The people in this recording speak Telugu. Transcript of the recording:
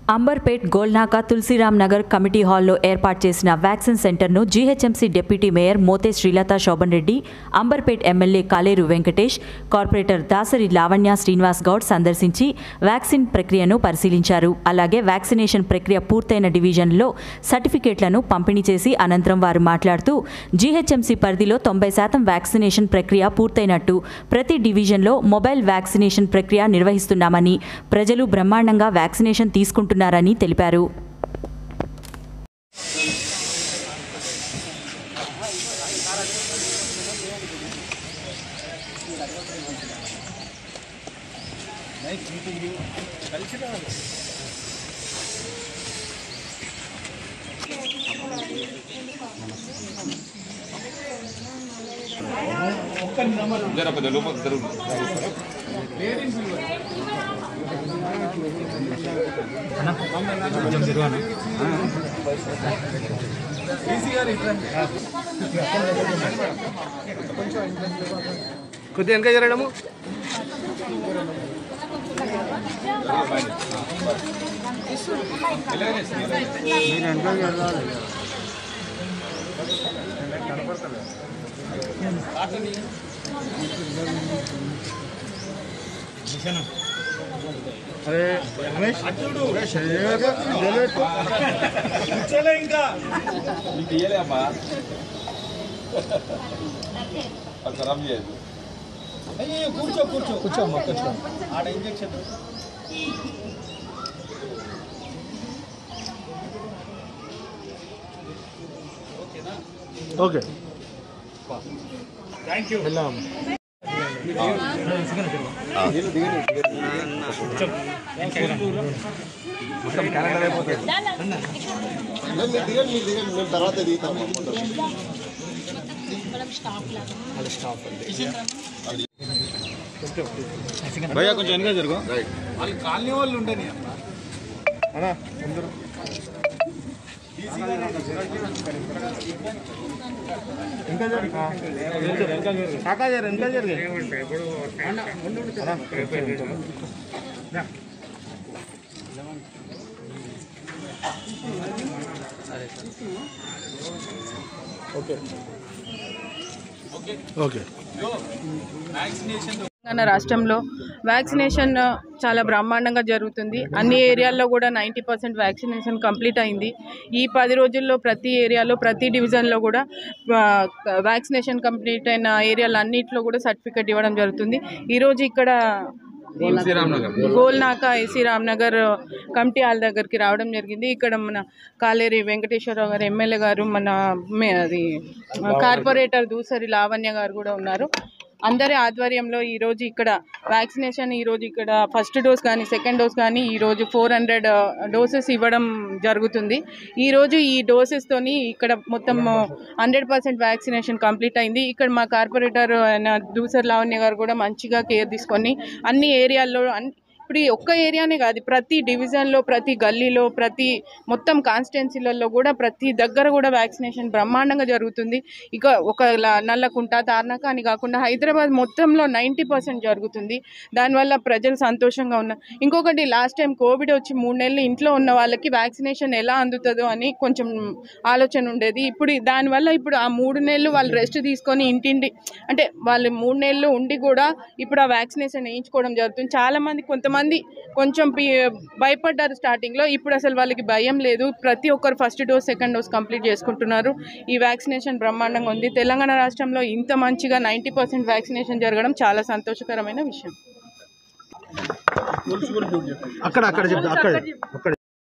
అంబర్పేట్ గోల్నాకా తులసిరామ్ నగర్ కమిటీ హాల్లో ఏర్పాటు చేసిన వ్యాక్సిన్ సెంటర్ను GHMC deputy mayor Mothe Srilatha Shobhan Reddy Amberpet MLA Kaleru Venkatesh corporator Dasari Lavanya Srinivas Goud సందర్శించి వ్యాక్సిన్ ప్రక్రియను పరిశీలించారు అలాగే వ్యాక్సినేషన్ ప్రక్రియ పూర్తయిన డివిజన్లో సర్టిఫికేట్లను పంపిణీ చేసి అనంతరం వారు మాట్లాడుతూ జీహెచ్ఎంసీ పరిధిలో తొంభై శాతం వ్యాక్సినేషన్ ప్రక్రియ పూర్తయినట్టు ప్రతి డివిజన్లో మొబైల్ వ్యాక్సినేషన్ ప్రక్రియ నిర్వహిస్తున్నామని ప్రజలు బ్రహ్మాండంగా వ్యాక్సినేషన్ తీసుకుంటున్నారని తెలిపారు జర కొద్దిగా లోపల జరుగు కొద్దిగా వెనక జరగడము అరే రమేష్ నీకు ఇయ్యలే అమ్మా అది ఖరాబ్ చేయదు కూర్చో కూర్చో కూర్చోమ్మా కూర్చో ఆడ ఇంజక్షన్ ఓకే థ్యాంక్ యూ వెళ్ళాం మొత్తం క్యాలెండర్ అయిపోతుంది భయ్యా కొంచెం వెనక జరుగు వాళ్ళు కాలనీ వాళ్ళు ఉండని అన్నా అందరూ ఇంకా జరు కాకా జరు ఇంకా జరిగే ఓకే ఓకే తెలంగాణ రాష్ట్రంలో వ్యాక్సినేషన్ చాలా బ్రహ్మాండంగా జరుగుతుంది అన్ని ఏరియాల్లో కూడా నైంటీ పర్సెంట్ వ్యాక్సినేషన్ కంప్లీట్ అయింది ఈ పది రోజుల్లో ప్రతి ఏరియాలో ప్రతి డివిజన్లో కూడా ఆ, వ్యాక్సినేషన్ కంప్లీట్ అయిన ఏరియాలు అన్నింటిలో కూడా సర్టిఫికెట్ ఇవ్వడం జరుగుతుంది ఈరోజు ఇక్కడ Golnaka AC Ramnagar committee hall దగ్గరికి రావడం జరిగింది ఇక్కడ మన కాలేరి వెంకటేశ్వరరావు గారు ఎమ్మెల్యే గారు మన మే- అది కార్పొరేటర్ దూసరి లావణ్య గారు కూడా ఉన్నారు అందరి ఆధ్వర్యంలో ఈరోజు ఇక్కడ వ్యాక్సినేషన్ ఈరోజు ఇక్కడ ఫస్ట్ డోస్ కానీ సెకండ్ డోస్ కానీ ఈరోజు ఫోర్ హండ్రెడ్ డోసెస్ ఇవ్వడం జరుగుతుంది ఈరోజు ఈ డోసెస్తోని ఇక్కడ మొత్తం హండ్రెడ్ పర్సెంట్ వ్యాక్సినేషన్ కంప్లీట్ అయింది ఇక్కడ మా కార్పొరేటర్ ఆయన దూసర్ లావణ్య గారు కూడా మంచిగా కేర్ తీసుకొని అన్ని ఏరియాల్లో అన్ ఇప్పుడు ఈ ఒక్క ఏరియానే కాదు ప్రతి డివిజన్లో ప్రతి గల్లీలో ప్రతి మొత్తం కాన్స్టిట్యున్సీలలో కూడా ప్రతి దగ్గర కూడా వ్యాక్సినేషన్ బ్రహ్మాండంగా జరుగుతుంది ఇక ఒక ల- నల్లకుంట తార్నాక అని కాకుండా హైదరాబాద్ మొత్తంలో నైంటీ పర్సెంట్ జరుగుతుంది దానివల్ల ప్రజలు సంతోషంగా ఉన్నారు ఇంకొకటి లాస్ట్ టైం కోవిడ్ వచ్చి మూడు నెలలు ఇంట్లో ఉన్న వాళ్ళకి వ్యాక్సినేషన్ ఎలా అందుతుందో అని కొంచెం ఆలోచన ఉండేది ఇప్పుడు దానివల్ల ఇప్పుడు ఆ మూడు నెలలు వాళ్ళు రెస్ట్ తీసుకొని ఇంటింటి అంటే వాళ్ళు మూడు నెలలు ఉండి కూడా ఇప్పుడు ఆ వ్యాక్సినేషన్ వేయించుకోవడం జరుగుతుంది చాలా మంది కొంతమంది కొంచెం పి- భయపడ్డారు స్టార్టింగ్లో ఇప్పుడు అసలు వాళ్ళకి భయం లేదు ప్రతి ఒక్కరు first dose second dose complete చేసుకుంటున్నారు ఈ వ్యాక్సినేషన్ బ్రహ్మాండంగా ఉంది తెలంగాణ రాష్ట్రంలో ఇంత మంచిగా నైంటీ పర్సెంట్ వ్యాక్సినేషన్ జరగడం చాలా సంతోషకరమైన విషయం అక్కడ అక్కడ చెప్తా అక్కడ అక్కడ